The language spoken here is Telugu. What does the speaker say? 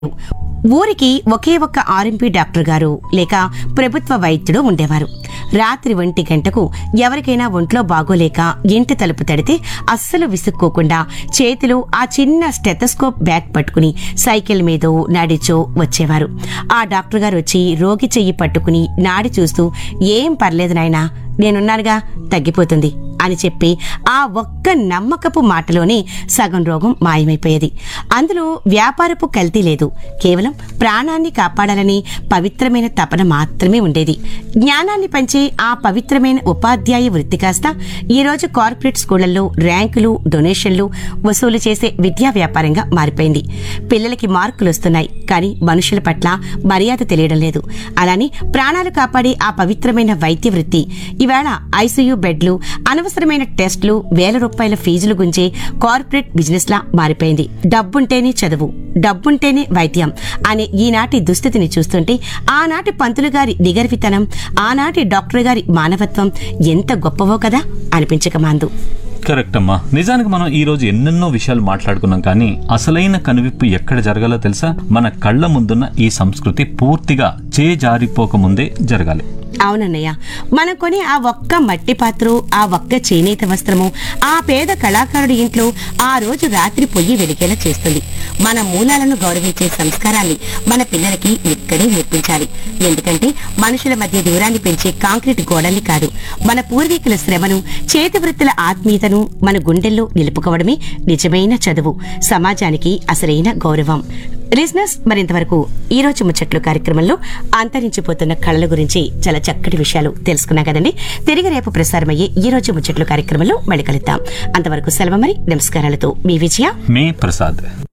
ఊరికి ఒకే ఒక్క ఆర్ఎంపీ డాక్టర్ గారు లేక ప్రభుత్వ వైద్యుడు ఉండేవారు రాత్రి ఒంటి గంటకు ఎవరికైనా ఒంట్లో బాగోలేక ఇంటి తలుపు తడితే అస్సలు విసుక్కోకుండా చేతిలో ఆ చిన్న స్టెథస్కోప్ బ్యాగ్ పట్టుకుని సైకిల్ మీదో నడిచో వచ్చేవారు ఆ డాక్టర్ గారు వచ్చి రోగి చెయ్యి పట్టుకుని నాడి చూస్తూ ఏం పర్లేదు నాయనా నేనున్నానుగా తగ్గిపోతుంది అని చెప్పి ఆ ఒక్క నమ్మకపు మాటలోనే సగం రోగం మాయమైపోయేది అందులో వ్యాపారపు కల్తీ లేదు కేవలం ప్రాణాన్ని కాపాడాలని పవిత్రమైన తపన మాత్రమే ఉండేది జ్ఞానాన్ని పంచే ఆ పవిత్రమైన ఉపాధ్యాయ వృత్తి కాస్త ఈరోజు కార్పొరేట్ స్కూళ్లలో ర్యాంకులు డొనేషన్లు వసూలు చేసే విద్యా వ్యాపారంగా మారిపోయింది పిల్లలకి మార్కులు వస్తున్నాయి కానీ మనుషుల పట్ల మర్యాద తెలియడం లేదు అలానే ప్రాణాలు కాపాడే ఆ పవిత్రమైన వైద్య వృత్తి ఇవాళ ఐసీయూ బెడ్లు అనవసరమైన టెస్టులు వేల రూపాయల ఫీజులు గుంజే కార్పొరేట్ బిజినెస్ లా మారిపోయింది డబ్బుంటేనే చదువు డబ్బుంటేనే వైద్యం అనే ఈనాటి దుస్థితిని చూస్తుంటే ఆనాటి పంతులు గారి నిగర్వితనం ఆనాటి డాక్టర్ గారి మానవత్వం ఎంత గొప్పవో కదా అనిపించక మాందు కరెక్ట్ అమ్మా నిజానికి మనం ఈ రోజు ఎన్నెన్నో విషయాలు మాట్లాడుకున్నాం కానీ అసలైన కనువిప్పు ఎక్కడ జరగాలో తెలుసా మన కళ్ళ ముందున్న ఈ సంస్కృతి పూర్తిగా చేజారిపోక ముందే జరగాలి అవునన్నయ్య మనం కొని ఆ ఒక్క మట్టి పాత్ర ఆ ఒక్క చేనేత వస్త్రము ఆ పేద కళాకారుడి ఇంట్లో ఆ రోజు రాత్రి పొయ్యి వెలిగేలా చేస్తుంది మన మూలాలను గౌరవించే సంస్కారాన్ని మన పిల్లలకి ఇక్కడే నేర్పించాలి ఎందుకంటే మనుషుల మధ్య దూరాన్ని పెంచే కాంక్రీట్ గోడల్ని కాదు మన పూర్వీకుల శ్రమను చేతి వృత్తుల ఆత్మీయతను మన గుండెల్లో నిలుపుకోవడమే నిజమైన చదువు సమాజానికి అసలైన గౌరవం లిజినెస్ మరింతవరకు ఈ రోజు ముచ్చట్లు కార్యక్రమంలో అంతరించిపోతున్న కళల గురించి చాలా చక్కటి విషయాలు తెలుసుకున్నాం కదండి తిరిగి రేపు ప్రసారమయ్యే ఈ రోజు ముచ్చట్లు కార్యక్రమంలో మళ్ళీ కలుద్దాం అంతవరకు సెలవు మరి నమస్కారాలతో మీ విజయ మే ప్రసాద్